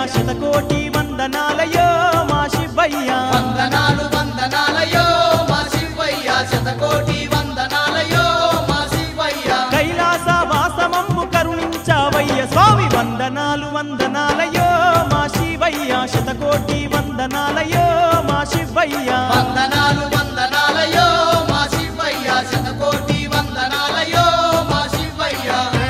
శతకోటి వందనాలయో మా శివయ్య వందనాలు వందనాలయో మా శివయ్య శతకోటి వందనాలయో మా శివయ్య కైలాస వాసమమ్ము కరుణించావయ్య స్వామి వందనాలు వందనాలయో మా శివయ్య శతకోటి వందనాలయో మా శివయ్య వందనాలు వందనాలయో మా శివయ్య శతకోటి వందనాలయో మా శివయ్య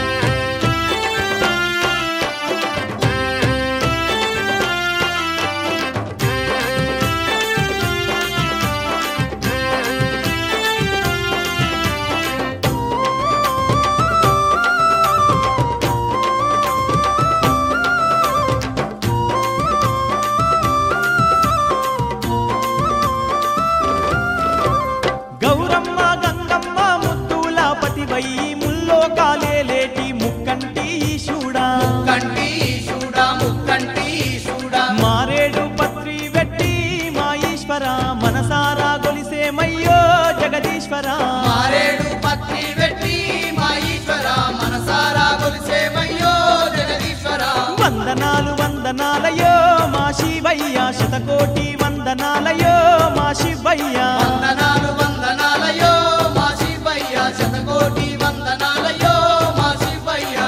గౌరమ్మ గంగమ్మ ముద్దుల పతివై ముల్లోకాలేలేటి ముక్కంటి ఈశుడా కంటి చూడా ముక్కంటి చూడా మారేడు పత్రి వెట్టి మా ఈశ్వర మనసారా గొలిసేమయ్యో జగదీశ్వర మారేడు పత్రి వెట్టి మా ఈశ్వర మనసారా కొలిసేమయ్యో జగదీశ్వర వందనాలు వందనాలయో మా శివయ్య శతకోటి వందనాలయో మా శివయ్య వందనాలు వందనాలయో మా శివయ్య శతకోటి వందనాలయో మా శివయ్య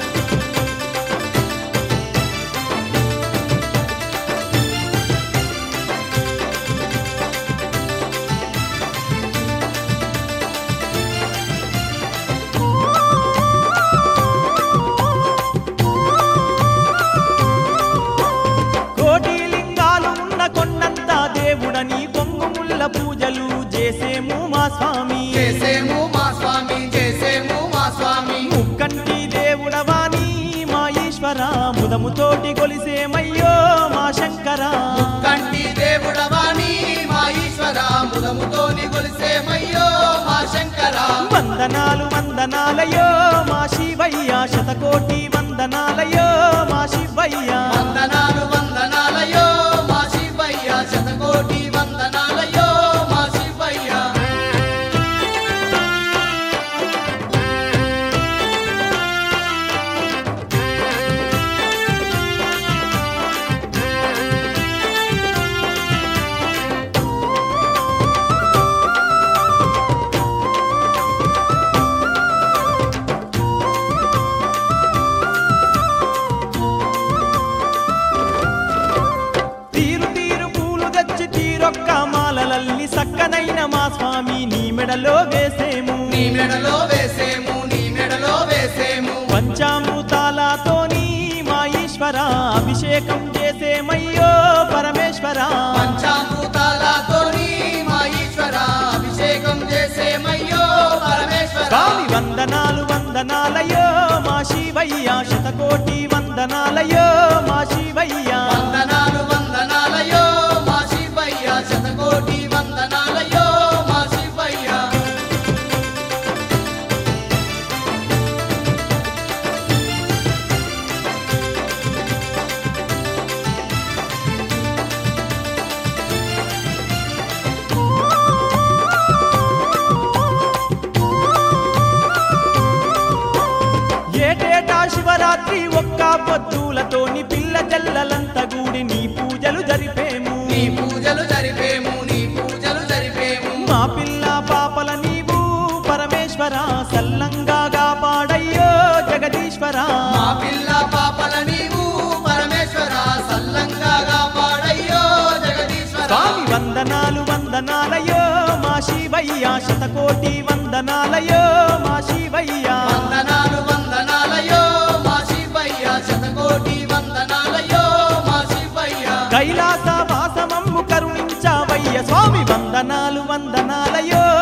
కోటి లింగాలు ఉన్న కొండంత దేవుడని కొంగు ముల్ల పూజలు చేసేము మా స్వామి చేసేము మా స్వామి చేసేము మా స్వామి ముక్కంటి దేవుడవాని మా ఈశ్వర ముదముతోటి కొలిసేమయ్యో మా శంకర కంటి దేవుడవాణి మా ఈశ్వర ముదముతోని కొలిసేమయ్యో మా శంకర వందనాలు వందనాలయో మా శివయ్య శతకోటి వందనాలయో మా శివయ్య వందనాలు వందనాలయో మా శివయ్య శతకోటి వందనాలయో మా శివయ్య తీరు తీరు పూలు తెచ్చి తీరొక్క మాలలల్లి సక్కనైన మా స్వామి నీ మెడలో వేసేము నీ మెడలో వేసేము నీ మెడలో వేసేము పంచామృతాలతోని మా ఈశ్వర అభిషేకం చేసేమయ్యో పరమేశ్వర పంచామృతాలతోని మా ఈశ్వర అభిషేకం చేసేమయ్యో పరమేశ్వర స్వామి వందనాలు వందనాలయో మా శివయ్య శతకోటి వందనాలయో మా శివయ్య వందనాలు వందనాలయో మా శివయ్య శతకోటి వందనాలయో మా శివయ్య ఏటేటా శివరాత్రి ఒక్క పొద్దులతోని పిల్ల జల్లలంత గూడి నీ పూజలు జరిపేము నీ పూజలు జరిపేము నీ పూజలు జరిపేము మా పిల్ల పాపల నీవు పరమేశ్వర సల్లంగా కాపాడయ్యో జగదీశ్వర మా పిల్ల పాపల నీవు పరమేశ్వర సల్లంగా కాపాడయ్యో జగదీశ్వర స్వామి వందనాలు వందనాలయో మా శివయ్య శతకోటి వందనాలయో మా శివయ్య వందనాలు వందనాలయో మా శివయ్య శతకోటి వందనాలయో మా శివయ్య కైలాస వాసమమ్ము కరుణించావయ్య స్వామి వందనాలు వందనాలయో